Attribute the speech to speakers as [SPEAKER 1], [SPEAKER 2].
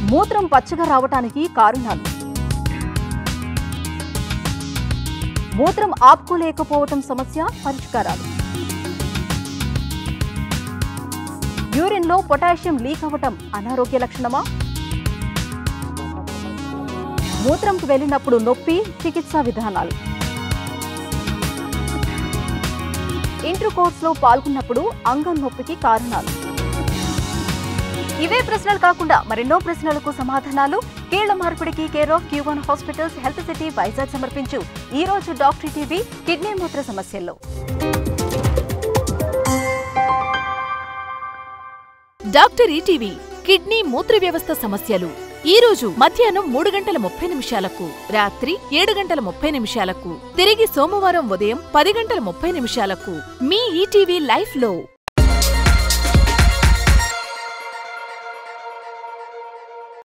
[SPEAKER 1] మూత్రం పచ్చగా రావటానికి కారణాలు మూత్రం ఆపుకోలేకపోవటం సమస్య పరిష్కారాలు యూరిన్లో పొటాషియం లీక్ అవ్వటం అనారోగ్య లక్షణమా మూత్రంకు వెళ్ళినప్పుడు నొప్పి చికిత్సా విధానాలు ఇంటర్ కోర్సులో పాల్గొన్నప్పుడు అంగం నొప్పికి కారణాలు ఇవే ప్రశ్నలు కాకుండా మరెన్నో ప్రశ్నలకు సమాధానాలు కీళ్ల మార్పిడికి care of Q one hospitals health city Vizag సమర్పించు ఈ రోజు డాక్టర్ టీవీ కిడ్నీ మూత్ర సమస్యల్లో
[SPEAKER 2] డాక్టర్ ఈటీవీ కిడ్నీ మూత్ర వ్యవస్థ సమస్యలు ఈ రోజు మధ్యాహ్నం మూడు గంటల ముప్పై నిమిషాలకు రాత్రి ఏడు గంటల ముప్పై నిమిషాలకు తిరిగి సోమవారం ఉదయం పది గంటల ముప్పై నిమిషాలకు మీ ఈటీవీ లైఫ్ లో